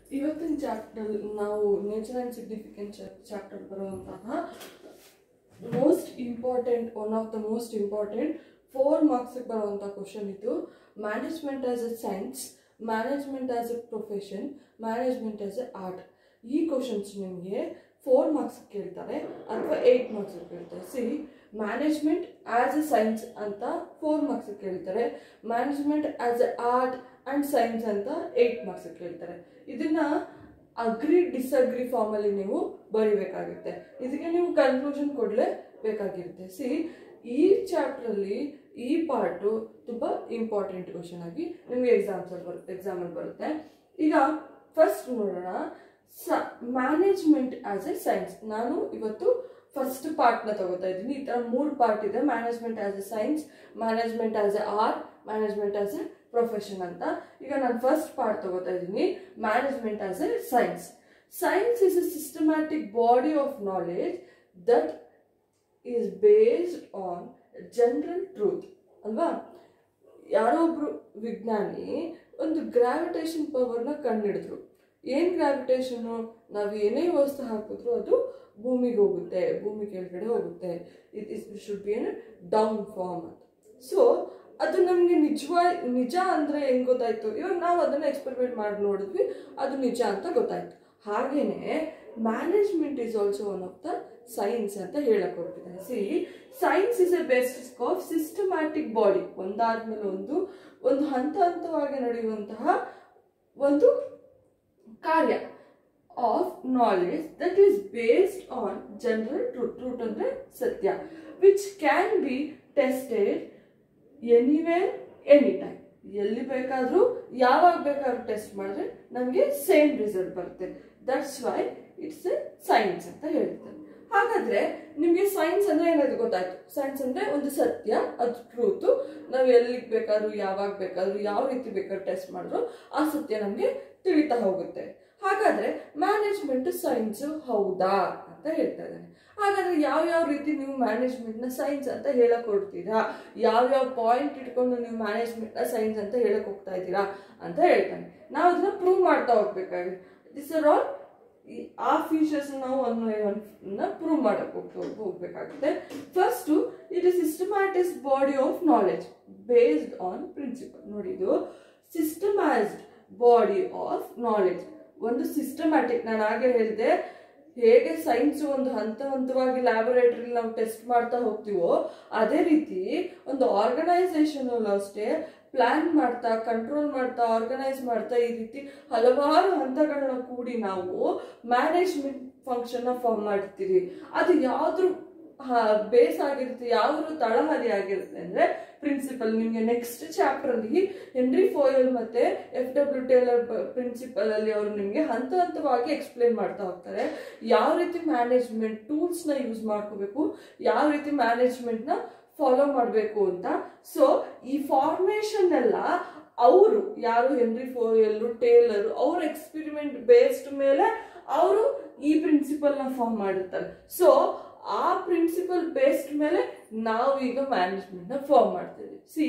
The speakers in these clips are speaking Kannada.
ಇವತ್ತಿನ ಚಾಪ್ಟರ್ ನಾವು ನೇಚರ್ ಆ್ಯಂಡ್ ಸಿಗ್ನಿಫಿಕೆಂಟ್ ಚಾಪ್ಟರ್ ಬರುವಂತಹ most important one of the most important four ಮಾರ್ಕ್ಸಿಗೆ ಬರುವಂಥ ಕ್ವಶನ್ ಇದು management as a science management as a profession management as a art ಈ ಕ್ವಶನ್ಸ್ ನಿಮಗೆ ಫೋರ್ ಮಾರ್ಕ್ಸ್ ಕೇಳ್ತಾರೆ ಅಥವಾ ಏಯ್ಟ್ ಮಾರ್ಕ್ಸ್ ಕೇಳ್ತಾರೆ see management as a science ಅಂತ ಫೋರ್ ಮಾರ್ಕ್ಸ್ ಕೇಳ್ತಾರೆ management as a art and science ಅಂತ ಏಯ್ಟ್ ಮಾರ್ಕ್ಸ್ ಕೇಳ್ತಾರೆ ಇದನ್ನ ಅಗ್ರಿ ಡಿಸ್ಅಗ್ರಿ ಫಾರ್ಮಲ್ಲಿ ನೀವು ಬರಿಬೇಕಾಗುತ್ತೆ ಇದಕ್ಕೆ ನೀವು ಕನ್ಕ್ಲೂಷನ್ ಕೊಡಲೇ ಬೇಕಾಗಿರುತ್ತೆ ಸಿ ಈ ಚಾಪ್ಟ್ರಲ್ಲಿ ಈ ಪಾರ್ಟು ತುಂಬ ಇಂಪಾರ್ಟೆಂಟ್ ಕ್ವಶನ್ ಆಗಿ ನಿಮಗೆ ಎಕ್ಸಾಮ್ಸಲ್ಲಿ ಬರುತ್ತೆ ಎಕ್ಸಾಮಲ್ಲಿ ಬರುತ್ತೆ ಈಗ ಫಸ್ಟ್ ನೋಡೋಣ ಸ ಮ್ಯಾನೇಜ್ಮೆಂಟ್ ಆಸ್ ಎ ಸೈನ್ಸ್ ನಾನು ಇವತ್ತು ಫಸ್ಟ್ ಪಾರ್ಟ್ನ ತಗೋತಾ ಇದ್ದೀನಿ ಈ ಥರ ಮೂರು ಪಾರ್ಟ್ ಇದೆ management as a science management as a art management as a profession ಅಂತ ಈಗ ನಾನು ಫಸ್ಟ್ ಪಾರ್ಟ್ ತಗೋತಾ ಇದ್ದೀನಿ management as a science science is a systematic body of knowledge that is based on general truth ಅಲ್ವಾ ಯಾರೋ ಒಬ್ರು ವಿಜ್ಞಾನಿ ಒಂದು ಗ್ರಾವಿಟೇಷನ್ ಪವರ್ನ ಕಂಡುಹಿಡಿದ್ರು ಏನು ಗ್ರಾವಿಟೇಷನು ನಾವು ಏನೇ ವಸ್ತು ಹಾಕಿದ್ರು ಅದು ಭೂಮಿಗೆ ಹೋಗುತ್ತೆ ಭೂಮಿ ಕೆಳಗಡೆ ಹೋಗುತ್ತೆ it is should be in down form ಅಂತ ಸೊ ಅದು ನಮಗೆ ನಿಜವಾ ನಿಜ ಅಂದರೆ ಹೆಂಗೆ ಗೊತ್ತಾಯ್ತು ಇವಾಗ ನಾವು ಅದನ್ನು ಎಕ್ಸ್ಪೆರಿಮೆಂಟ್ ಮಾಡಿ ನೋಡಿದ್ವಿ ಅದು ನಿಜ ಅಂತ ಗೊತ್ತಾಯ್ತು ಹಾಗೇನೆ management is also one of the science ಅಂತ ಹೇಳಕ್ ಹೊರಟಿದ್ದಾರೆ ಸಿ science is a basis of systematic body ಒಂದಾದ್ಮೇಲೆ ಒಂದು ಒಂದು ಹಂತ ಹಂತವಾಗಿ ನಡೆಯುವಂತಹ ಒಂದು ಕಾರ್ಯ of knowledge that is based on general truth truth ಅಂದರೆ ಸತ್ಯ which can be tested anywhere any time ಎಲ್ಲಿ ಬೇಕಾದರೂ ಯಾವಾಗ ಬೇಕಾದ್ರೂ ಟೆಸ್ಟ್ ಮಾಡಿದ್ರೆ ನಮಗೆ ಸೇಮ್ ರಿಸಲ್ಟ್ ಬರುತ್ತೆ that's why it's a science ಅಂತ ಹೇಳ್ತಾರೆ ಹಾಗಾದ್ರೆ ನಿಮಗೆ ಸೈನ್ಸ್ ಅಂದ್ರೆ ಏನಾದ್ರು ಗೊತ್ತಾಯ್ತು ಸೈನ್ಸ್ ಅಂದ್ರೆ ಒಂದು ಸತ್ಯ ಅದು ಟ್ರೂತು ನಾವು ಎಲ್ಲಿಗೆ ಬೇಕಾದ್ರೂ ಯಾವಾಗ ಬೇಕಾದ್ರೂ ಯಾವ ರೀತಿ ಬೇಕಾದ್ರೂ ಟೆಸ್ಟ್ ಮಾಡಿದ್ರು ಆ ಸತ್ಯ ನಮಗೆ ತಿಳಿತಾ ಹೋಗುತ್ತೆ ಹಾಗಾದ್ರೆ ಮ್ಯಾನೇಜ್ಮೆಂಟ್ ಸೈನ್ಸ್ ಹೌದಾ ಅಂತ ಹೇಳ್ತಾ ಇದ್ದಾನೆ ಹಾಗಾದ್ರೆ ಯಾವ ಯಾವ ರೀತಿ ನೀವು ಮ್ಯಾನೇಜ್ಮೆಂಟ್ ನ ಸೈನ್ಸ್ ಅಂತ ಹೇಳಕ್ ಹೊರಡ್ತೀರಾ ಯಾವ ಯಾವ ಪಾಯಿಂಟ್ ಇಟ್ಕೊಂಡು ನೀವು ಮ್ಯಾನೇಜ್ಮೆಂಟ್ ನ ಸೈನ್ಸ್ ಅಂತ ಹೇಳಕ್ ಹೋಗ್ತಾ ಇದ್ದೀರಾ ಅಂತ ಹೇಳ್ತಾನೆ ನಾವು ಅದನ್ನ ಪ್ರೂವ್ ಮಾಡ್ತಾ ಹೋಗ್ಬೇಕಾಗುತ್ತೆ ದಿಸ್ ಆರ್ ಆಲ್ ಆ ಫೀಚರ್ಸ್ ನಾವು ಒನ್ ಬೈ ಒನ್ ಪ್ರೂವ್ ಮಾಡಕ್ ಹೋಗ್ತಾ ಹೋಗ್ಬೇಕಾಗುತ್ತೆ first it is systematic body of knowledge based on principle ನೋಡಿ ಇದು ಸಿಸ್ಟಮೈಸ್ಡ್ ಬಾಡಿ ಆಫ್ ನಾಲೆಜ್ ಒಂದು ಸಿಸ್ಟಮ್ಯಾಟಿಕ್ ನಾನು ಹಾಗೆ ಹೇಳಿದೆ ಹೇಗೆ ಸೈನ್ಸ್ ಒಂದು ಹಂತ ಹಂತವಾಗಿ ಲ್ಯಾಬೊರೇಟರಿ ನಾವು ಟೆಸ್ಟ್ ಮಾಡ್ತಾ ಹೋಗ್ತೀವೋ ಅದೇ ರೀತಿ ಒಂದು ಆರ್ಗನೈಸೇಷನ್ ಅಷ್ಟೇ ಪ್ಲಾನ್ ಮಾಡ್ತಾ ಕಂಟ್ರೋಲ್ ಮಾಡ್ತಾ ಆರ್ಗನೈಸ್ ಮಾಡ್ತಾ ಈ ರೀತಿ ಹಲವಾರು ಹಂತಗಳನ್ನ ಕೂಡಿ ನಾವು ಮ್ಯಾನೇಜ್ಮೆಂಟ್ ಫಂಕ್ಷನ್ ಫಾರ್ಮ್ ಮಾಡ್ತೀವಿ ಅದು ಯಾವ್ದ್ರ ಬೇಸ್ ಆಗಿರುತ್ತೆ ಯಾವ್ದ್ರ ತಳಹದಿ ಆಗಿರುತ್ತೆ ಅಂದ್ರೆ ಪ್ರಿನ್ಸಿಪಲ್ ನಿಮಗೆ ನೆಕ್ಸ್ಟ್ ಚಾಪ್ಟರ್ ಅಲ್ಲಿ ಹೆನ್ರಿ ಫೋಯಲ್ ಮತ್ತೆ ಎಫ್ ಡಬ್ಲ್ಯೂ ಟೇಲರ್ ಪ್ರಿನ್ಸಿಪಲ್ ಅಲ್ಲಿ ಅವರು ನಿಮಗೆ ಹಂತ ಹಂತವಾಗಿ ಎಕ್ಸ್ಪ್ಲೇನ್ ಮಾಡ್ತಾ ಹೋಗ್ತಾರೆ ಯಾವ ರೀತಿ ಮ್ಯಾನೇಜ್ಮೆಂಟ್ ಟೂಲ್ಸ್ ನ ಯೂಸ್ ಮಾಡ್ಕೋಬೇಕು ಯಾವ ರೀತಿ ಮ್ಯಾನೇಜ್ಮೆಂಟ್ ನ ಫಾಲೋ ಮಾಡಬೇಕು ಅಂತ ಸೊ ಈ ಫಾರ್ಮೇಶನ್ ಎಲ್ಲ ಅವರು ಯಾರು ಹೆನ್ರಿ ಫೋಯಲ್ಲು ಟೇಲರ್ ಅವ್ರ ಎಕ್ಸ್ಪೆರಿಮೆಂಟ್ ಬೇಸ್ಡ್ ಮೇಲೆ ಅವರು ಈ ಪ್ರಿನ್ಸಿಪಲ್ ನ ಫಾರ್ಮ್ ಮಾಡಿರ್ತಾರೆ ಸೊ ಆ ಪ್ರಿನ್ಸಿಪಲ್ ಬೇಸ್ಡ್ ಮೇಲೆ ನಾವು ಈಗ ಮ್ಯಾನೇಜ್ಮೆಂಟ್ ನ ಫಾರ್ಮ್ ಮಾಡ್ತೀವಿ see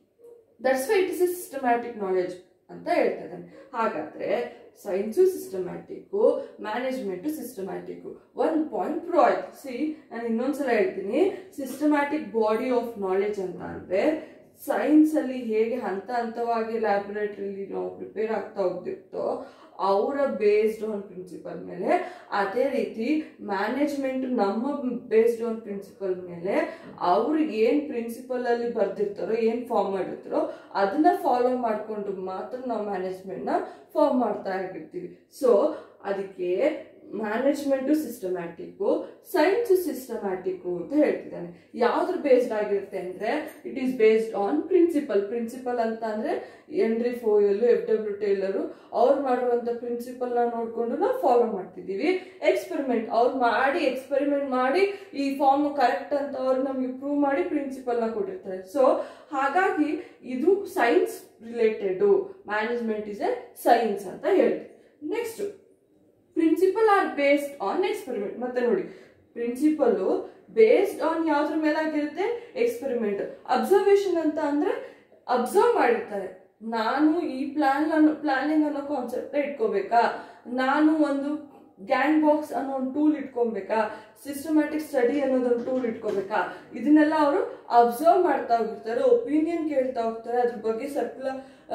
that's why it is a systematic knowledge ಅಂತ ಹೇಳ್ತಾ ಇದ್ದಾನೆ ಹಾಗಾದ್ರೆ science systematic management systematic one point ಪ್ರೋ ಆಯ್ತು ಸಿ ನಾನು ಇನ್ನೊಂದ್ಸಲ ಹೇಳ್ತೀನಿ ಸಿಸ್ಟಮ್ಯಾಟಿಕ್ ಬಾಡಿ ಆಫ್ ನಾಲೆಜ್ ಅಂತ ಅಂದ್ರೆ ಸೈನ್ಸ್ ಅಲ್ಲಿ ಹೇಗೆ ಹಂತ ಹಂತವಾಗಿ ಲ್ಯಾಬೊರೇಟರಿಲಿ ನಾವು ಪ್ರಿಪೇರ್ ಆಗ್ತಾ ಹೋಗ್ತಿರ್ತೋ ಅವರ ಬೇಸ್ಡ್ ಆನ್ ಪ್ರಿನ್ಸಿಪಲ್ ಮೇಲೆ ಅದೇ ರೀತಿ ಮ್ಯಾನೇಜ್ಮೆಂಟ್ ನಮ್ಮ ಬೇಸ್ಡ್ ಆನ್ ಪ್ರಿನ್ಸಿಪಲ್ ಮೇಲೆ ಅವ್ರು ಏನು ಪ್ರಿನ್ಸಿಪಲ್ ಅಲ್ಲಿ ಬರ್ದಿರ್ತಾರೋ ಏನು ಫಾರ್ಮ್ ಮಾಡಿರ್ತಾರೋ ಅದನ್ನ ಫಾಲೋ ಮಾಡಿಕೊಂಡು ಮಾತ್ರ ನಾವು ಮ್ಯಾನೇಜ್ಮೆಂಟ್ನ ಫಾರ್ಮ್ ಮಾಡ್ತಾ ಆಗಿರ್ತೀವಿ ಸೊ ಅದಕ್ಕೆ ಮ್ಯಾನೇಜ್ಮೆಂಟು ಸಿಸ್ಟಮ್ಯಾಟಿಕ್ಕು ಸೈನ್ಸ್ ಸಿಸ್ಟಮ್ಯಾಟಿಕ್ಕು ಅಂತ ಹೇಳ್ತಿದ್ದಾನೆ ಯಾವ್ದ್ರ ಬೇಸ್ಡ್ ಆಗಿರುತ್ತೆ ಅಂದ್ರೆ it is based on principle principle ಅಂತ ಅಂದ್ರೆ ಎನ್ರಿ ಫೋಯಲ್ಲು ಎಫ್ ಡಬ್ಲ್ಯೂ ಟೇಲರು ಅವ್ರು ಮಾಡಿರುವಂತ ಪ್ರಿನ್ಸಿಪಲ್ ನ ನೋಡ್ಕೊಂಡು ನಾವು ಫಾಲೋ ಮಾಡ್ತಿದ್ದೀವಿ ಎಕ್ಸ್ಪೆರಿಮೆಂಟ್ ಅವ್ರು ಮಾಡಿ ಎಕ್ಸ್ಪೆರಿಮೆಂಟ್ ಮಾಡಿ ಈ ಫಾರ್ಮ್ ಕರೆಕ್ಟ್ ಅಂತ ಅವ್ರು ನಮಗೆ ಪ್ರೂವ್ ಮಾಡಿ ಪ್ರಿನ್ಸಿಪಲ್ ನ ಕೊಟ್ಟಿರ್ತಾರೆ ಸೊ ಹಾಗಾಗಿ ಇದು science related management is a science ಅಂತ ಹೇಳ್ತೀವಿ next principle are based on experiment ಮತ್ತೆ ನೋಡಿ ಪ್ರಿನ್ಸಿಪಲ್ ಬೇಸ್ಡ್ ಆನ್ ಯಾವ್ದ್ರ ಮೇಲೆ ಆಗಿರುತ್ತೆ ಎಕ್ಸ್ಪೆರಿಮೆಂಟ್ ಅಬ್ಸರ್ವೇಷನ್ ಅಂತ ಅಂದ್ರೆ ಅಬ್ಸರ್ವ್ ಮಾಡಿರ್ತಾರೆ ನಾನು ಈ ಪ್ಲಾನ್ ಪ್ಲಾನಿಂಗ್ ಅನ್ನೋ ಕಾನ್ಸೆಪ್ಟ್ ಇಟ್ಕೋಬೇಕಾ ನಾನು ಒಂದು ಗ್ಯಾಂಗ್ ಬಾಕ್ಸ್ ಅನ್ನೋ ಒಂದು ಟೂಲ್ ಇಟ್ಕೊಬೇಕಾ ಸಿಸ್ಟಮ್ಯಾಟಿಕ್ ಸ್ಟಡಿ ಅನ್ನೋದೊಂದು ಟೂಲ್ ಇಟ್ಕೋಬೇಕಾ ಇದನ್ನೆಲ್ಲ ಅವರು ಅಬ್ಸರ್ವ್ ಮಾಡ್ತಾ ಹೋಗಿರ್ತಾರೆ ಒಪಿನಿಯನ್ ಕೇಳ್ತಾ ಹೋಗ್ತಾರೆ ಅದ್ರ ಬಗ್ಗೆ ಸರ್ಕುಲ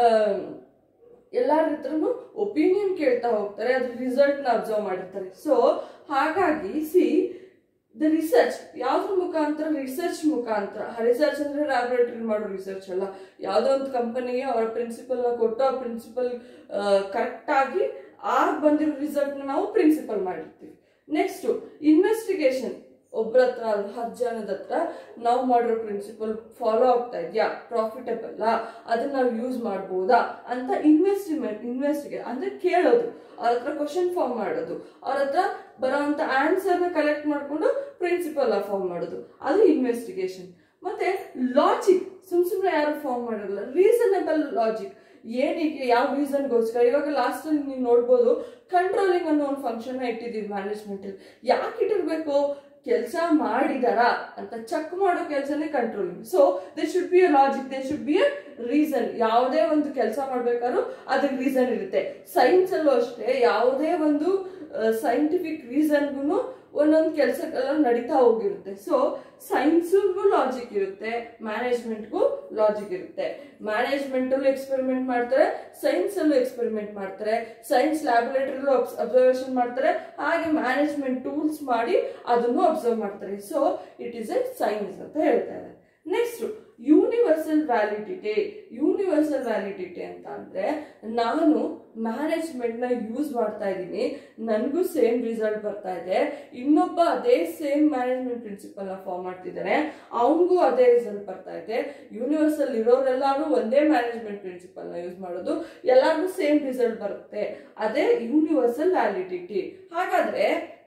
ಎಲ್ಲರ ಹತ್ರನು ಒಪಿನಿಯನ್ ಕೇಳ್ತಾ ಹೋಗ್ತಾರೆ ಅದ್ರ ರಿಸಲ್ಟ್ನ ಅಬ್ಸರ್ವ್ ಮಾಡಿರ್ತಾರೆ ಸೊ ಹಾಗಾಗಿ ಸಿ ದ ರಿಸರ್ಚ್ ಯಾವ್ದ್ರ ಮುಖಾಂತರ ರಿಸರ್ಚ್ ಮುಖಾಂತರ ರಿಸರ್ಚ್ ಅಂದ್ರೆ ಲ್ಯಾಬೊರೇಟರಿ ಮಾಡೋ ರಿಸರ್ಚ್ ಅಲ್ಲ ಯಾವುದೋ ಒಂದು ಕಂಪನಿಗೆ ಅವರ ಪ್ರಿನ್ಸಿಪಲ್ನ ಕೊಟ್ಟು ಆ ಪ್ರಿನ್ಸಿಪಲ್ ಕರೆಕ್ಟಾಗಿ ಆಗ ಬಂದಿರೋ ರಿಸಲ್ಟ್ನ ನಾವು ಪ್ರಿನ್ಸಿಪಲ್ ಮಾಡಿರ್ತೀವಿ ನೆಕ್ಸ್ಟು ಇನ್ವೆಸ್ಟಿಗೇಷನ್ ಒಬ್ಬರ ಹತ್ರ ಹತ್ತು ಜನದ ಹತ್ರ ನಾವು ಮಾಡಿರೋ ಪ್ರಿನ್ಸಿಪಲ್ ಫಾಲೋ ಆಗ್ತಾ ಇದೆಯಾ ಪ್ರಾಫಿಟಬಲ್ ಅದನ್ನ ನಾವು ಯೂಸ್ ಮಾಡ್ಬೋದಾ ಅಂತ ಇನ್ವೆಸ್ಟಿಮೆಂಟ್ ಇನ್ವೆಸ್ಟಿಗೇಟ್ ಅಂದ್ರೆ ಕೇಳೋದು ಅವ್ರ ಹತ್ರ ಕ್ವಶನ್ ಫಾರ್ಮ್ ಮಾಡೋದು ಅವ್ರ ಹತ್ರ ಬರೋಂಥ ಆನ್ಸರ್ನ ಕಲೆಕ್ಟ್ ಮಾಡಿಕೊಂಡು ಪ್ರಿನ್ಸಿಪಲ್ ಫಾರ್ಮ್ ಮಾಡೋದು ಅದು ಇನ್ವೆಸ್ಟಿಗೇಷನ್ ಮತ್ತೆ ಲಾಜಿಕ್ ಸುಮ್ ಸುಮ್ಮನೆ ಯಾರು ಫಾರ್ಮ್ ಮಾಡಿರಲ್ಲ ರೀಸನಬಲ್ ಲಾಜಿಕ್ ಏನಕ್ಕೆ ಯಾವ ರೀಸನ್ಗೋಸ್ಕರ ಇವಾಗ ಲಾಸ್ಟ್ ಅಲ್ಲಿ ನೀವು ನೋಡ್ಬೋದು ಕಂಟ್ರೋಲಿಂಗ್ ಅನ್ನೋ ಒಂದು ಫಂಕ್ಷನ್ ಇಟ್ಟಿದ್ದೀವಿ ಮ್ಯಾನೇಜ್ಮೆಂಟ್ ಯಾಕೆ ಇಟ್ಟಿರ್ಬೇಕು ಕೆಲಸ ಮಾಡಿದಾರಾ ಅಂತ ಚೆಕ್ ಮಾಡೋ ಕೆಲಸನೇ controlling so they should be a logic they should be a reason ಯಾವುದೇ ಒಂದು ಕೆಲಸ ಮಾಡ್ಬೇಕಾದ್ರೂ ಅದಕ್ಕೆ ರೀಸನ್ ಇರುತ್ತೆ ಸೈನ್ಸ್ ಅಲ್ಲೂ ಅಷ್ಟೇ ಯಾವುದೇ ಒಂದು ಸೈಂಟಿಫಿಕ್ ರೀಸನ್ಗೂ ಒಂದೊಂದು ಕೆಲಸಗಳೆಲ್ಲ ನಡೀತಾ ಹೋಗಿರುತ್ತೆ ಸೊ ಸೈನ್ಸ್ಗೂ ಲಾಜಿಕ್ ಇರುತ್ತೆ ಮ್ಯಾನೇಜ್ಮೆಂಟ್ಗೂ ಲಾಜಿಕ್ ಇರುತ್ತೆ ಮ್ಯಾನೇಜ್ಮೆಂಟಲ್ಲೂ ಎಕ್ಸ್ಪೆರಿಮೆಂಟ್ ಮಾಡ್ತಾರೆ ಸೈನ್ಸಲ್ಲೂ ಎಕ್ಸ್ಪೆರಿಮೆಂಟ್ ಮಾಡ್ತಾರೆ ಸೈನ್ಸ್ ಲ್ಯಾಬೊರೇಟರಿಲೂ ಅಬ್ಸರ್ವೇಷನ್ ಮಾಡ್ತಾರೆ ಹಾಗೆ ಮ್ಯಾನೇಜ್ಮೆಂಟ್ ಟೂಲ್ಸ್ ಮಾಡಿ ಅದನ್ನು ಅಬ್ಸರ್ವ್ ಮಾಡ್ತಾರೆ so it is a science ಅಂತ ಹೇಳ್ತಾರೆ next universal validity universal validity ಅಂತ ಅಂದ್ರೆ ನಾನು ಮ್ಯಾನೇಜ್ಮೆಂಟ್ನ ಯೂಸ್ ಮಾಡ್ತಾ ಇದ್ದೀನಿ ನನಗೂ ಸೇಮ್ ರಿಸಲ್ಟ್ ಬರ್ತಾ ಇದೆ ಇನ್ನೊಬ್ಬ ಅದೇ ಸೇಮ್ ಮ್ಯಾನೇಜ್ಮೆಂಟ್ ಪ್ರಿನ್ಸಿಪಲ್ನ ಫಾರ್ಮ್ ಮಾಡ್ತಿದ್ದಾನೆ ಅವನಿಗೂ ಅದೇ ರಿಸಲ್ಟ್ ಬರ್ತಾ ಇದೆ ಯೂನಿವರ್ಸಲ್ ಇರೋರೆಲ್ಲರೂ ಒಂದೇ ಮ್ಯಾನೇಜ್ಮೆಂಟ್ ಪ್ರಿನ್ಸಿಪಲ್ನ ಯೂಸ್ ಮಾಡೋದು ಎಲ್ಲರಿಗೂ ಸೇಮ್ ರಿಸಲ್ಟ್ ಬರುತ್ತೆ ಅದೇ ಯೂನಿವರ್ಸಲ್ ವ್ಯಾಲಿಡಿಟಿ ಹಾಗಾದ್ರೆ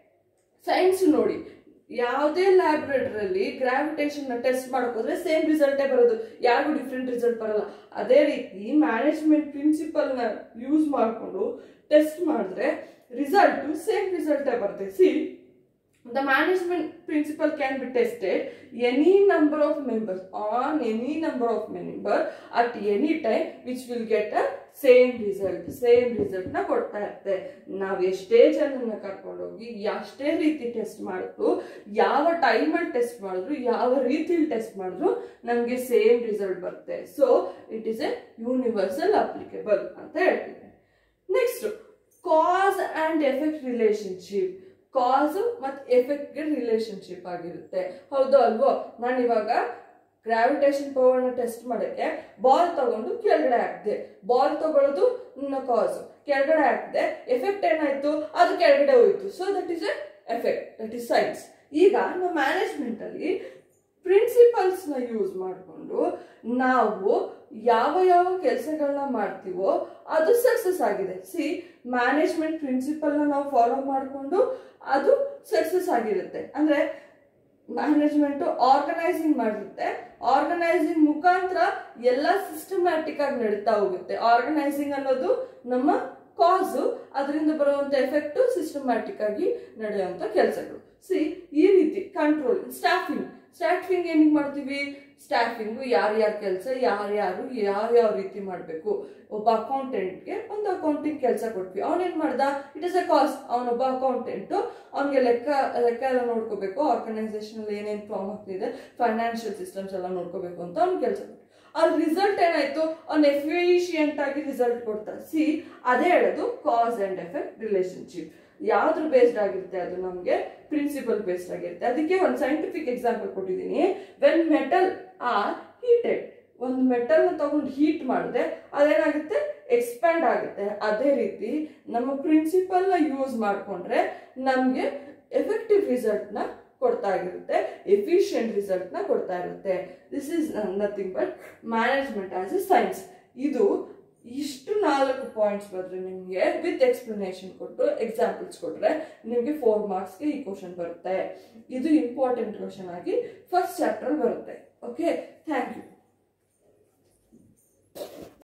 ಸೈನ್ಸ್ ನೋಡಿ ಯಾವುದೇ ಲ್ಯಾಬ್ರೇಟರಿಯಲ್ಲಿ ಗ್ರಾವಿಟೇಷನ್ ಟೆಸ್ಟ್ ಮಾಡೋಕೋದ್ರೆ ಸೇಮ್ ರಿಸಲ್ಟೇ ಬರೋದು ಯಾರಿಗೂ ಡಿಫ್ರೆಂಟ್ ರಿಸಲ್ಟ್ ಬರಲ್ಲ ಅದೇ ರೀತಿ ಮ್ಯಾನೇಜ್ಮೆಂಟ್ ಪ್ರಿನ್ಸಿಪಲ್ನ ಯೂಸ್ ಮಾಡಿಕೊಂಡು ಟೆಸ್ಟ್ ಮಾಡಿದ್ರೆ ರಿಸಲ್ಟ್ ಸೇಮ್ ರಿಸಲ್ಟೇ ಬರುತ್ತೆ see the management principle can be tested any number of members on any number of member at any time which will get a same result same ರಿಸಲ್ಟ್ನ ಕೊಡ್ತಾ ಇರುತ್ತೆ ನಾವು ಎಷ್ಟೇ ಜನನ್ನ ಕರ್ಕೊಂಡೋಗಿ ಎಷ್ಟೇ ರೀತಿ ಟೆಸ್ಟ್ ಮಾಡಿದ್ರು ಯಾವ ಟೈಮಲ್ಲಿ ಟೆಸ್ಟ್ ಮಾಡಿದ್ರು ಯಾವ ರೀತಿಲಿ ಟೆಸ್ಟ್ ಮಾಡಿದ್ರು ನಮಗೆ ಸೇಮ್ ರಿಸಲ್ಟ್ ಬರುತ್ತೆ so it is a universal applicable ಅಂತ ಹೇಳ್ತೀನಿ next cause and effect relationship cause ಮತ್ತು ಎಫೆಕ್ಟ್ಗೆ ರಿಲೇಶನ್ಶಿಪ್ ಆಗಿರುತ್ತೆ ಹೌದು ಅಲ್ವೋ ನಾನು ಇವಾಗ ಗ್ರಾವಿಟೇಷನ್ ಪವರ್ನ ಟೆಸ್ಟ್ ಮಾಡೋಕ್ಕೆ ಬಾಲ್ ತಗೊಂಡು ಕೆಳಗಡೆ ಹಾಕಿದೆ ಬಾಲ್ ತಗೊಳ್ಳೋದು ನನ್ನ ಕಾಸ್ ಕೆಳಗಡೆ ಹಾಕಿದೆ ಎಫೆಕ್ಟ್ ಏನಾಯ್ತು ಅದು ಕೆಳಗಡೆ ಹೋಯ್ತು so that is a effect that is science ಈಗ ನಮ್ಮ ಮ್ಯಾನೇಜ್ಮೆಂಟಲ್ಲಿ ಪ್ರಿನ್ಸಿಪಲ್ಸ್ನ ಯೂಸ್ ಮಾಡಿಕೊಂಡು ನಾವು ಯಾವ ಯಾವ ಕೆಲಸಗಳನ್ನ ಮಾಡ್ತೀವೋ ಅದು ಸಕ್ಸಸ್ ಆಗಿದೆ ಸಿ ಮ್ಯಾನೇಜ್ಮೆಂಟ್ ಪ್ರಿನ್ಸಿಪಲ್ನ ನಾವು ಫಾಲೋ ಮಾಡಿಕೊಂಡು ಅದು ಸಕ್ಸಸ್ ಆಗಿರುತ್ತೆ ಅಂದರೆ ಮ್ಯಾನೇಜ್ಮೆಂಟು ಆರ್ಗನೈಸಿಂಗ್ ಮಾಡಿರುತ್ತೆ ಆರ್ಗನೈಸಿಂಗ್ ಮುಖಾಂತರ ಎಲ್ಲ ಸಿಸ್ಟಮ್ಯಾಟಿಕ್ ಆಗಿ ನಡೀತಾ ಹೋಗುತ್ತೆ ಆರ್ಗನೈಸಿಂಗ್ ಅನ್ನೋದು ನಮ್ಮ ಕಾಸು ಅದರಿಂದ ಬರುವಂಥ ಎಫೆಕ್ಟು ಸಿಸ್ಟಮ್ಯಾಟಿಕ್ ಆಗಿ ನಡೆಯುವಂಥ ಕೆಲಸಗಳು ಸಿ ಈ ರೀತಿ ಕಂಟ್ರೋಲ್ ಸ್ಟಾಫಿಂಗ್ ಸ್ಟಾಫಿಂಗ್ ಏನಿಗೆ ಮಾಡ್ತೀವಿ ಸ್ಟಾಫಿಂಗು ಯಾರ್ಯಾರ ಕೆಲಸ ಯಾರ್ಯಾರು ಯಾವ್ಯಾವ ರೀತಿ ಮಾಡಬೇಕು ಒಬ್ಬ ಅಕೌಂಟೆಂಟ್ಗೆ ಒಂದು ಅಕೌಂಟಿಂಗ್ ಕೆಲಸ ಕೊಟ್ವಿ ಅವನೇನು ಮಾಡ್ದ ಇಟ್ ಇಸ್ ಅ ಕಾಸ್ಟ್ ಅವನೊಬ್ಬ ಅಕೌಂಟೆಂಟು ಅವನಿಗೆ ಲೆಕ್ಕ ಲೆಕ್ಕ ಎಲ್ಲ ನೋಡ್ಕೋಬೇಕು ಆರ್ಗನೈಸೇಷನ್ ಏನೇನು ಫಾರ್ಮ್ ಆಗ್ತಿದೆ ಫೈನಾನ್ಷಿಯಲ್ ಸಿಸ್ಟಮ್ಸ್ ಎಲ್ಲ ನೋಡ್ಕೋಬೇಕು ಅಂತ ಅವ್ನ ಕೆಲಸ ಕೊಟ್ಟು ಅಲ್ಲಿ ರಿಸಲ್ಟ್ ಏನಾಯ್ತು ಅವ್ನು ಎಫಿಷಿಯಂಟ್ ಆಗಿ ರಿಸಲ್ಟ್ ಕೊಡ್ತಾರೆ ಸಿ ಅದೇ ಹೇಳೋದು ಕಾಸ್ ಅಂಡ್ ಎಫೆಕ್ಟ್ ರಿಲೇಶನ್ಶಿಪ್ ಯಾವ್ದ್ರ ಬೇಸ್ಡ್ ಆಗಿರುತ್ತೆ ಅದು ನಮಗೆ ಪ್ರಿನ್ಸಿಪಲ್ ಬೇಸ್ಡ್ ಆಗಿರುತ್ತೆ ಅದಕ್ಕೆ ಒಂದು ಸೈಂಟಿಫಿಕ್ ಎಕ್ಸಾಂಪಲ್ ಕೊಟ್ಟಿದ್ದೀನಿ ವೆನ್ ಮೆಟಲ್ ಆರ್ ಹೀಟೆಡ್ ಒಂದು ಮೆಟಲ್ನ ತಗೊಂಡು ಹೀಟ್ ಮಾಡಿದ್ರೆ ಅದೇನಾಗುತ್ತೆ ಎಕ್ಸ್ಪ್ಯಾಂಡ್ ಆಗುತ್ತೆ ಅದೇ ರೀತಿ ನಮ್ಮ ಪ್ರಿನ್ಸಿಪಲ್ನ ಯೂಸ್ ಮಾಡಿಕೊಂಡ್ರೆ ನಮಗೆ ಎಫೆಕ್ಟಿವ್ ರಿಸಲ್ಟ್ನ ಕೊಡ್ತಾ ಇರುತ್ತೆ ಎಫಿಷಿಯಂಟ್ ರಿಸಲ್ಟ್ನ ಕೊಡ್ತಾ ಇರುತ್ತೆ this is nothing but management as a science ಇದು ಇಷ್ಟು ನಾಲ್ಕು ಪಾಯಿಂಟ್ಸ್ ಬಂದರೆ ನಿಮಗೆ ವಿತ್ ಎಕ್ಸ್ಪ್ಲನೇಷನ್ ಕೊಟ್ಟು ಎಕ್ಸಾಂಪಲ್ಸ್ ಕೊಟ್ಟರೆ ನಿಮಗೆ ಫೋರ್ ಮಾರ್ಕ್ಸ್ಗೆ ಈ ಕ್ವಶನ್ ಬರುತ್ತೆ ಇದು ಇಂಪಾರ್ಟೆಂಟ್ ಕ್ವಶನ್ ಆಗಿ ಫಸ್ಟ್ ಚಾಪ್ಟರ್ ಬರುತ್ತೆ ಓಕೆ ಥ್ಯಾಂಕ್ ಯು